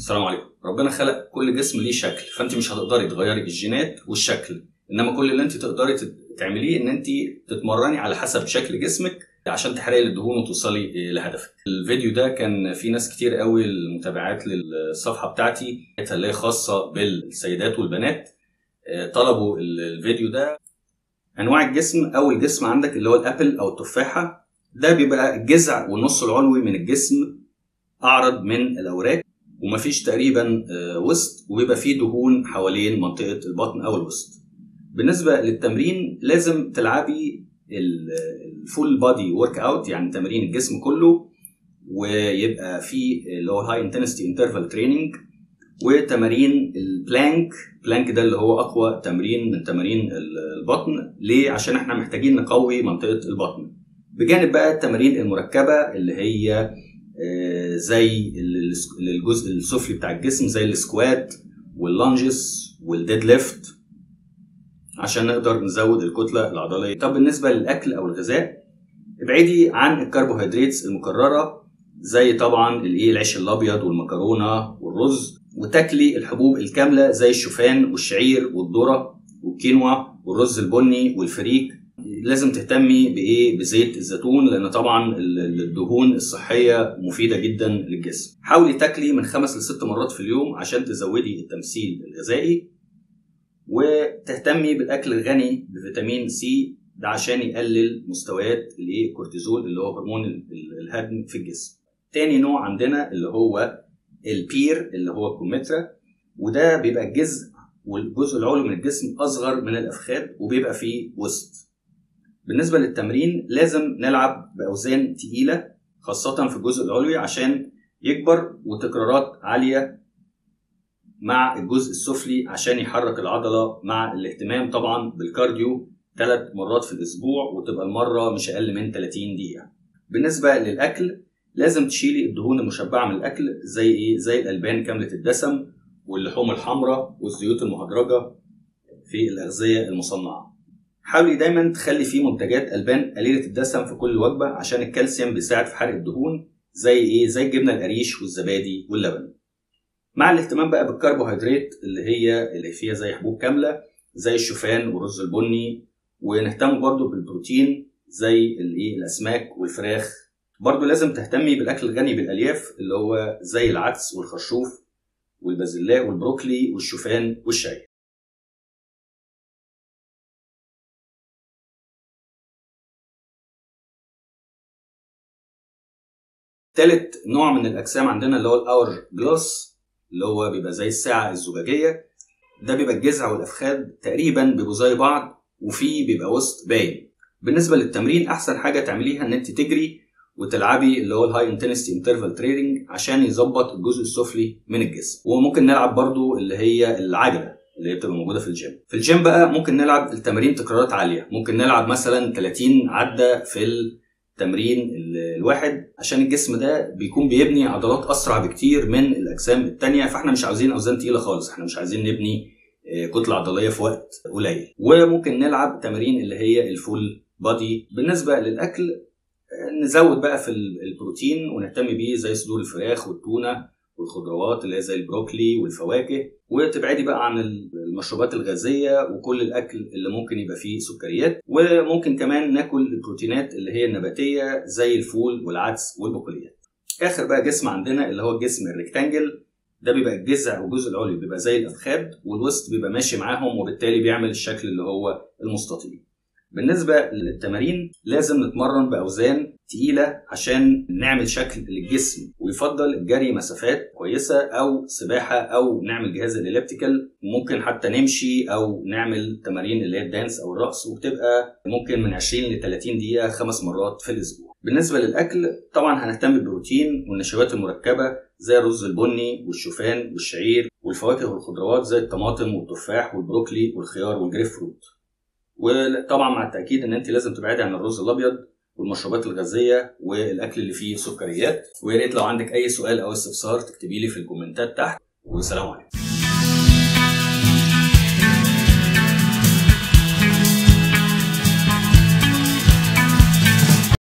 السلام عليكم ربنا خلق كل جسم ليه شكل فانت مش هتقدري تغيري الجينات والشكل انما كل اللي انت تقدري تت- تعمليه ان انت تتمرني على حسب شكل جسمك عشان تحرقي الدهون وتوصلي لهدفك الفيديو ده كان في ناس كتير قوي المتابعات للصفحه بتاعتي اللي هي خاصه بالسيدات والبنات آه، طلبوا ال- الفيديو ده انواع الجسم اول جسم عندك اللي هو الابل او التفاحه ده بيبقى الجذع والنص العلوي من الجسم اعرض من الاوراق ومفيش تقريبا آه، وسط وبيبقى فيه دهون حوالين منطقه البطن او الوسط بالنسبه للتمرين لازم تلعبي ال- الفول بادي ورك اوت يعني تمرين الجسم كله ويبقى في اللي هو هاي انتنستي انترفال تريننج وتمارين البلانك بلانك ده اللي هو اقوى تمرين من تمارين ال- البطن ليه عشان احنا محتاجين نقوي منطقه البطن بجانب بقى التمارين المركبه اللي هي آه، زي ال- ال- الجزء السفلي بتاع الجسم زي السكوات واللانجز والديد ليفت عشان نقدر نزود الكتله العضليه طب بالنسبه للاكل او الغذاء ابعدي عن الكربوهيدرات المكرره زي طبعا الايه العيش الابيض والمكرونه والرز وتاكلي الحبوب الكامله زي الشوفان والشعير والذره والكينوا والرز البني والفريك لازم تهتمي بايه بزيت الزيتون لان طبعا ال- ال- الدهون الصحيه مفيده جدا للجسم حاولي تاكلي من خمس لست مرات في اليوم عشان تزودي التمثيل الغذائي وتهتمي بالاكل الغني بفيتامين سي ده عشان يقلل مستويات الايه الكورتيزول اللي هو هرمون ال- ال- الهضم في الجسم تاني نوع عندنا اللي هو البير اللي هو الكمثرى وده بيبقى الجزء والجزء العلوي من الجسم اصغر من الافخاذ وبيبقى فيه وسط بالنسبه للتمرين لازم نلعب باوزان تقيله خاصه في الجزء العلوي عشان يكبر وتكرارات عاليه مع الجزء السفلي عشان يحرك العضله مع الاهتمام طبعا بالكارديو ثلاث مرات في الاسبوع وتبقى المره مش اقل من 30 دقيقه بالنسبه للاكل لازم تشيلي الدهون المشبعه من الاكل زي ايه زي الالبان كامله الدسم واللحوم الحمراء والزيوت المهدرجه في الاغذيه المصنعه حاولي دايما تخلي فيه منتجات البان قليله الدسم في كل وجبه عشان الكالسيوم بيساعد في حرق الدهون زي ايه زي الجبنه القريش والزبادي واللبن مع الاهتمام بقى بالكربوهيدرات اللي هي اللي فيها زي حبوب كامله زي الشوفان والرز البني ونهتم برضو بالبروتين زي الايه الاسماك والفراخ برضو لازم تهتمي بالاكل الغني بالالياف اللي هو زي العدس والخرشوف والبازلاء والبروكلي والشوفان والشاي تالت نوع من الاجسام عندنا اللي هو الاور جلاس اللي هو بيبقى زي الساعه الزجاجيه ده بيبقى الجذع والافخاذ تقريبا بيبقوا زي بعض وفيه بيبقى وسط باين بالنسبه للتمرين احسن حاجه تعمليها ان انت تجري وتلعبي اللي هو الهاي انتنستي انترفال تريننج عشان يظبط الجزء السفلي من الجسم وممكن نلعب برضو اللي هي العجله اللي هي بتبقى موجوده في الجيم في الجيم بقى ممكن نلعب التمارين تكرارات عاليه ممكن نلعب مثلا 30 عده في التمرين ال- الواحد عشان الجسم ده بيكون بيبني عضلات اسرع بكتير من الاجسام التانية فاحنا مش عاوزين اوزان تقيله خالص احنا مش عايزين نبني آه، كتله عضليه في وقت قليل وممكن نلعب تمارين اللي هي الفول بادي بالنسبه للاكل آه، نزود بقى في ال- البروتين ونهتم بيه زي صدور الفراخ والتونه والخضروات اللي هي زي البروكلي والفواكه وتبعدي بقى عن ال- المشروبات الغازيه وكل الاكل اللي ممكن يبقى فيه سكريات وممكن كمان ناكل البروتينات اللي هي النباتيه زي الفول والعدس والبقوليات اخر بقى جسم عندنا اللي هو الجسم الريكتانجل ده بيبقى الجذع والجزء العلوي بيبقى زي الافخاذ والوسط بيبقى ماشي معاهم وبالتالي بيعمل الشكل اللي هو المستطيل بالنسبة للتمارين لازم نتمرن بأوزان تقيلة عشان نعمل شكل للجسم ويفضل الجري مسافات كويسة أو سباحة أو نعمل جهاز الإليبتيكال ممكن حتى نمشي أو نعمل تمارين اللي هي الدانس أو الرقص وبتبقى ممكن من 20 ل 30 دقيقة خمس مرات في الأسبوع بالنسبة للأكل طبعا هنهتم بالبروتين والنشويات المركبة زي الرز البني والشوفان والشعير والفواكه والخضروات زي الطماطم والتفاح والبروكلي والخيار والجريف فروت وطبعا مع التاكيد ان انت لازم تبعدي عن الرز الابيض والمشروبات الغازيه والاكل اللي فيه سكريات ويا ريت لو عندك اي سؤال او استفسار تكتبي لي في الكومنتات تحت والسلام عليكم